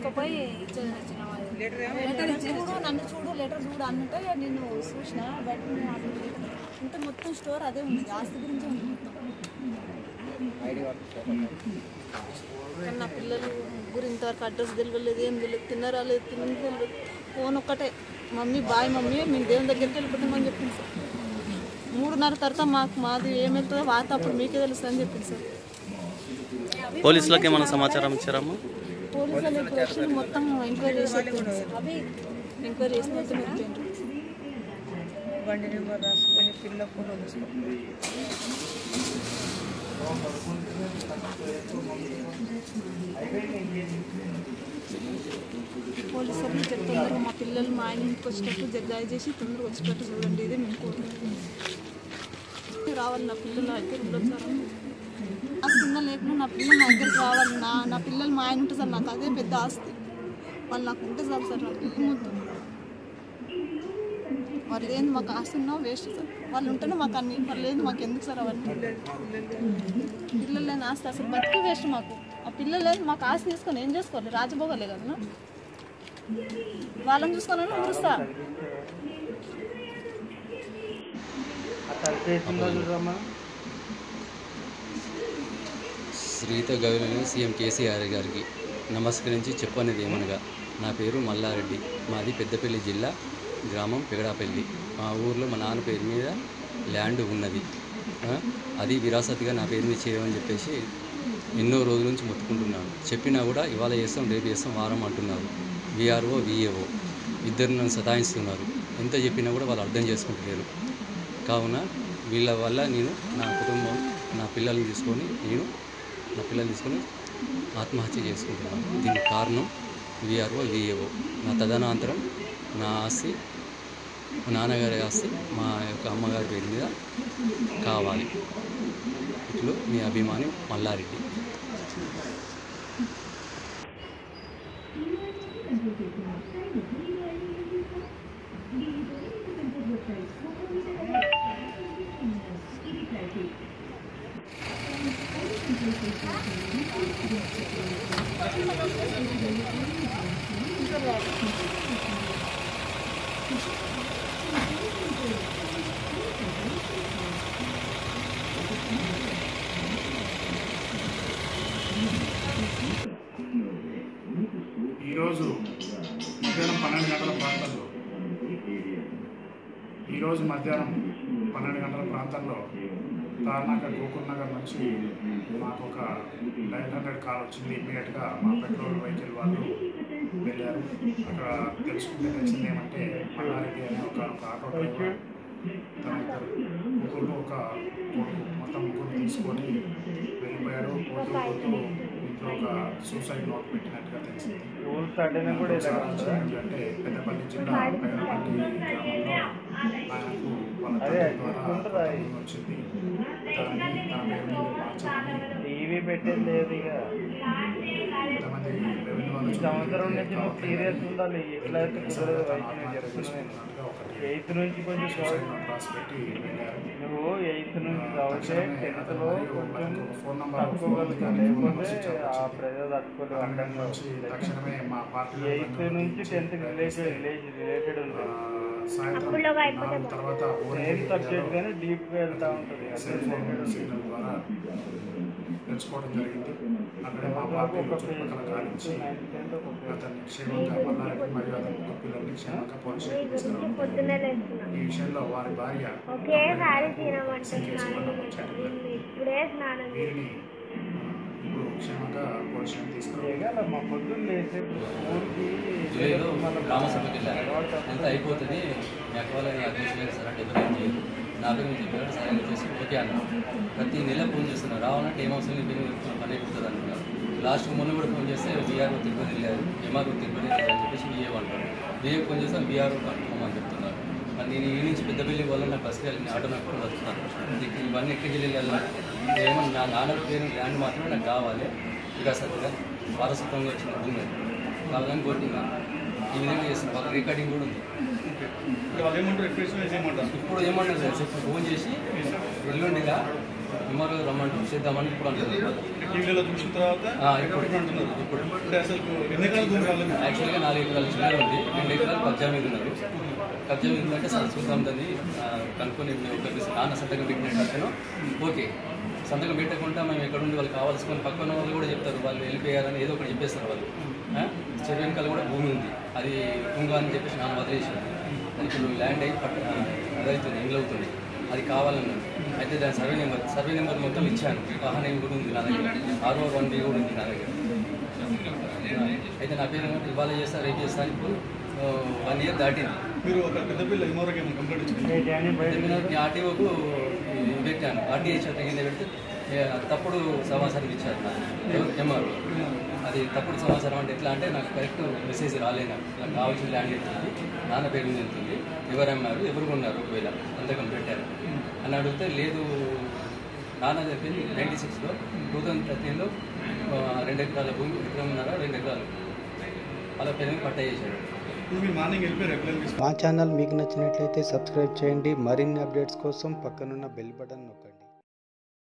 తీసుకుపోయి ఇచ్చిన లెటర్ చూడు నన్ను చూడు లెటర్ చూడు అన్నట్టే నేను చూసిన బయట నేను అక్కడ లేను. ఇంకా మొత్తం స్టోర్ అదే ఉంది ఆస్తి గురించి ఉంది మొత్తం కానీ నా పిల్లలు ముగ్గురు ఇంతవరకు అడ్రస్ తెలియలేదు ఏం తెలియదు తిన్నారా లేదు తిన్నది తెలియదు ఫోన్ ఒక్కటే మమ్మీ బాయ్ మమ్మీ మేము దేవుని దగ్గరికి వెళ్ళిపోతామని చెప్పింది సార్ మూడున్నర తర్వాత మాకు మాది ఏమవుతుందో వాత అప్పుడు మీకే తెలుస్తుంది అని చెప్పింది సార్ పోలీసులకు ఏమైనా సమాచారం ఇచ్చారమ్మా పోలీసులు ఇప్పుడు వచ్చి మొత్తం ఎంక్వైరీ చేసి వెళ్ళిపోయిండ్రు సార్. ఎంక్వైరీ చేసి మొత్తం వెళ్ళిపోయిండ్రు బండి నెంబర్ రాసుకొని పిల్ల ఫోటో తీసుకో పోలీసు వాళ్ళు చెప్తున్నారు మా పిల్లలు మా ఆయన ఇంటికి వచ్చేటట్టు జర దయచేసి తొందరగా వచ్చేటట్టు చూడండి ఇదే మేము కోరుకుంటున్నాం రావాలి నా పిల్లలు నా దగ్గర ఉండదు సార్ ఆస్తి ఉన్నా లేకుండా నా పిల్లలు నా దగ్గరికి రావాలి నా నా పిల్లలు మా ఆయన ఉంటుంది సార్ నాకు అదే పెద్ద ఆస్తి వాళ్ళు నాకు ఉంటే సార్ సార్ నాకు ఏమొద్దు మరి ఏంది మాకు ఆస్తి ఉన్నా వేస్ట్ సార్ వాళ్ళు ఉంటేనే మాకు అన్ని వాళ్ళు లేదు మాకు ఎందుకు సార్ అవన్నీ పిల్లలు లేని ఆస్తి అసలు బతికి వేస్ట్ మాకు ఆ పిల్లలు లేదు మాకు ఆస్తి తీసుకొని ఏం చేసుకోవాలి రాజభోగాలే కదా వాళ్ళని చూసుకోవాలని ఊరుస్తా శ్రీత గౌరవ సీఎం కేసీఆర్ గారికి నమస్కరించి చెప్పనేది ఏమనగా నా పేరు మల్లారెడ్డి మాది పెద్దపల్లి జిల్లా గ్రామం పెగడాపల్లి మా ఊర్లో మా నాన్న పేరు మీద ల్యాండ్ ఉన్నది ఆ, అది విరాసత్గా నా పేరు మీద చేయమని చెప్పేసి ఎన్నో రోజుల నుంచి మొత్తుకుంటున్నాను చెప్పినా కూడా ఇవాళ చేస్తాం రేపు చేస్తాం వారం అంటున్నారు విఆర్ఓ విఏఓ ఇద్దరు నన్ను సతాయిస్తున్నారు ఎంత చెప్పినా కూడా వాళ్ళు అర్థం చేసుకుంటలేరు కావున వీళ్ళ వల్ల నేను నా కుటుంబం నా పిల్లల్ని తీసుకొని నేను నా పిల్లల్ని తీసుకొని ఆత్మహత్య చేసుకుంటున్నాను దీనికి కారణం విఆర్ఓ విఏఓ నా తదనంతరం నా ఆస్తి మా నాన్నగారి ఆస్తి మా యొక్క అమ్మగారి పేరు మీద కావాలి ఇట్లు మీ అభిమాని మల్లారెడ్డి ఈరోజు మధ్యాహ్నం పన్నెండు గంటల ప్రాంతంలో ఈరోజు మధ్యాహ్నం పన్నెండు గంటల ప్రాంతంలో తార్నాక గోకుల్ నగర్ నుంచి మాకు ఒక నైన్ హండ్రెడ్ కాల్ వచ్చింది ఇమీడియట్గా మా పెట్రోల్ వెహికల్ వాళ్ళు వెళ్ళారు అక్కడ తెలుసుకుంటే తెలిసింది ఏమంటే మల్లారెడ్డి అనే ఒక ఒక ఆటో డ్రైవర్ తన ఇద్దరు ముగ్గురు ఒక కొడుకు మొత్తం ముగ్గురు తీసుకొని వెళ్ళిపోయారు పోతూ పోతూ ఇంట్లో ఒక సూసైడ్ నోట్ పెట్టినట్టుగా తెలిసింది అంటే పెద్దపల్లి జిల్లా పెద్దపల్లి గ్రామంలో ఆయనకు వాళ్ళ తండ్రి ద్వారా పత్రం వచ్చింది దాన్ని తన పేరు మీద మార్చాలని టీవీ పెట్టేది లేదు ఇక కొంతమంది రెవెన్యూ వాళ్ళు సంవత్సరం నుంచి నువ్వు సీరియస్ ఉండాలి ఎట్లయితే కుదరదు తను వయసు ఆత్మహత్య జరుగుతున్నాయి చేసుకున్నట్టుగా ఒకటి ఎయిత్ నుంచి కొంచెం సూసైడ్ నోట్ రాసి పెట్టి వెళ్ళారు నువ్వు ఎయిత్ నుంచి చదివితే టెన్త్ లో కొంచెం ఫోన్ నంబర్ తట్టుకోగలుగుతావు లేకపోతే ఆ ప్రెజర్ తట్టుకోలేవు అడ్డంగా నుంచి తక్షణమే మా పార్టీ ఎయిత్ నుంచి టెన్త్ రిలేటెడ్ రిలేటెడ్ ఉంటుంది సాయంత్రం నాలుగు తర్వాత సేమ్ సబ్జెక్ట్ కానీ డీప్ గా వెళ్తా ఉంటుంది సెల్ ఫోన్ సిగ్నల్ ద్వారా తెలుసుకోవడం జరిగింది అక్కడే మా పార్టీ చుట్టుపక్కల కానించి అతన్ని క్షేమంగా మల్లారెడ్డి మరియు అతని ముగ్గురు పిల్లల్ని క్షేమంగా పోలీస్ స్టేషన్ తీసుకురావడం పొద్దున్నే లేస్తున్నా ఈ విషయంలో వారి భార్య ఒకేసారి తినమంటే కేసు స్నానం కూడా చేస్తాను. చేయడం వీళ్ళు ఇప్పుడే స్నానం వీరిని ఇప్పుడు క్షేమంగా పోలీస్ స్టేషన్ తీసుకురావడం ఎగాల మా పొద్దున్న లేచి ఊరికి జూలైలో గ్రామ సభకి వెళ్ళాను ఎంత అయిపోతుంది మీ అక్క వాళ్ళని అడ్మిషన్ చేయండి సార్ అంటే ఎవరు ఏం చేయరు నాకు మీరు చెప్పారు సరే అని చెప్పేసి ఓకే అన్న ప్రతి నెల ఫోన్ చేస్తున్నారు రావాలంటే ఏం అవసరం లేదు మీరు పని అయిపోతుంది అంటున్నారు లాస్ట్ మొన్న కూడా ఫోన్ చేస్తే బీఆర్ఓ తిరుపతి వెళ్ళారు ఎంఆర్ఓ తిరుపతి వెళ్ళారు అని చెప్పేసి బిఏ అంటారు బిఏ ఫోన్ చేస్తే బీఆర్ఓ కన్ఫర్మ్ అని చెప్తున్నారు మరి నేను ఈ నుంచి పెద్దపల్లి వల్ల నాకు బస్కి వెళ్ళి ఆటో నాకు కూడా వస్తున్నాను ఇది- ఇవన్నీ ఎక్కడికి వెళ్ళి వెళ్ళాలి ఏమో నా నాన్న పేరు ల్యాండ్ మాత్రమే నాకు కావాలి ఇక సత్తుగా వారసత్వంగా వచ్చిన భూమి కావాలని కోరుతున్నాను ఈ విధంగా చేస్తున్నాను వాళ్ళ రికార్డింగ్ కూడా ఉంది ఇప్పుడు ఏమంటారు సార్ చెప్పి ఫోన్ చేసి ఎల్లుండిగా ఎంఆర్ఓ రమ్మంటారు చేద్దామని ఇప్పుడు అంటున్నారు టీవీలో చూసిన తర్వాత ఆ, ఇప్పుడు అంటున్నారు ఇప్పుడు అంటే అసలు ఎన్ని ఎకరాల భూమి కావాలి మీకు? యాక్చువల్గా నాలుగు ఎకరాల చిల్లర ఉంది రెండు ఎకరాలు కబ్జా మీద ఉన్నారు కబ్జా మీద ఉందంటే సరే చూద్దాం దాన్ని ఆ, కనుక్కొని మేము ఒక నాన్న సంతకం పెట్టినట్టు ఓకే సంతకం పెట్టకుండా మేము ఎక్కడ ఉండి వాళ్ళు కావాల్సుకొని పక్కన వాళ్ళు కూడా చెప్తారు వాళ్ళు వెళ్ళిపోయారని ఏదో ఒకటి చెప్పేస్తారు వాళ్ళు ఆ? చెరువు వెనకాల కూడా భూమి ఉంది అది కుంగ అని చెప్పేసి నాన్న వదిలేసారు అది ఇప్పుడు ల్యాండ్ అయి పట్ట అదవుతుంది ఇండ్లు అవుతుంది అది కావాలన్నాను అయితే దాని సర్వే నెంబర్ సర్వే నెంబర్ మొత్తం ఇచ్చాను వాహన నెంబర్ కూడా ఉంది నా దగ్గర ఆర్ఓ వన్ బి కూడా ఉంది నా దగ్గర అయితే నా పేరు ఇవాళ చేస్తా రేపు చేస్తా అని ఇప్పుడు వన్ ఇయర్ దాటింది మీరు ఒక పెద్ద పిల్ల ఎంఆర్ఓకి ఏమైనా కంప్లైంట్ ఇచ్చింది నేను ఆర్టీఓకు పెట్టాను ఆర్టీఐ చట్టం కింద పెడితే ఏ, తప్పుడు సమాచారం ఇచ్చారు నాకు ఎంఆర్ఓ అది తప్పుడు సమాచారం అంటే ఎట్లా అంటే నాకు కరెక్ట్ మెసేజ్ రాలేదు నాకు నాకు కావాల్సిన ల్యాండ్ ఉంటుంది నాన్న పేరు మీద ఉంటుంది ఎవరు అమ్మారు ఎవరు ఉన్నారు ఒకవేళ సంతకం పెట్టారు అని అడిగితే లేదు నాన్న చెప్పింది నైంటీ సిక్స్లో టూ థౌజండ్ థర్టీన్లో రెండు ఎకరాల భూమి ఎకరం ఉన్నారా రెండు ఎకరాలు అలా పేరు మీద పట్టా చేశాడు ఇప్పుడు మీరు మార్నింగ్ వెళ్ళిపోయారు ఎక్కడ మా ఛానల్ మీకు నచ్చినట్లయితే సబ్స్క్రైబ్ చేయండి మరిన్ని అప్డేట్స్ కోసం పక్కనున్న బెల్ బటన్ నొక్కండి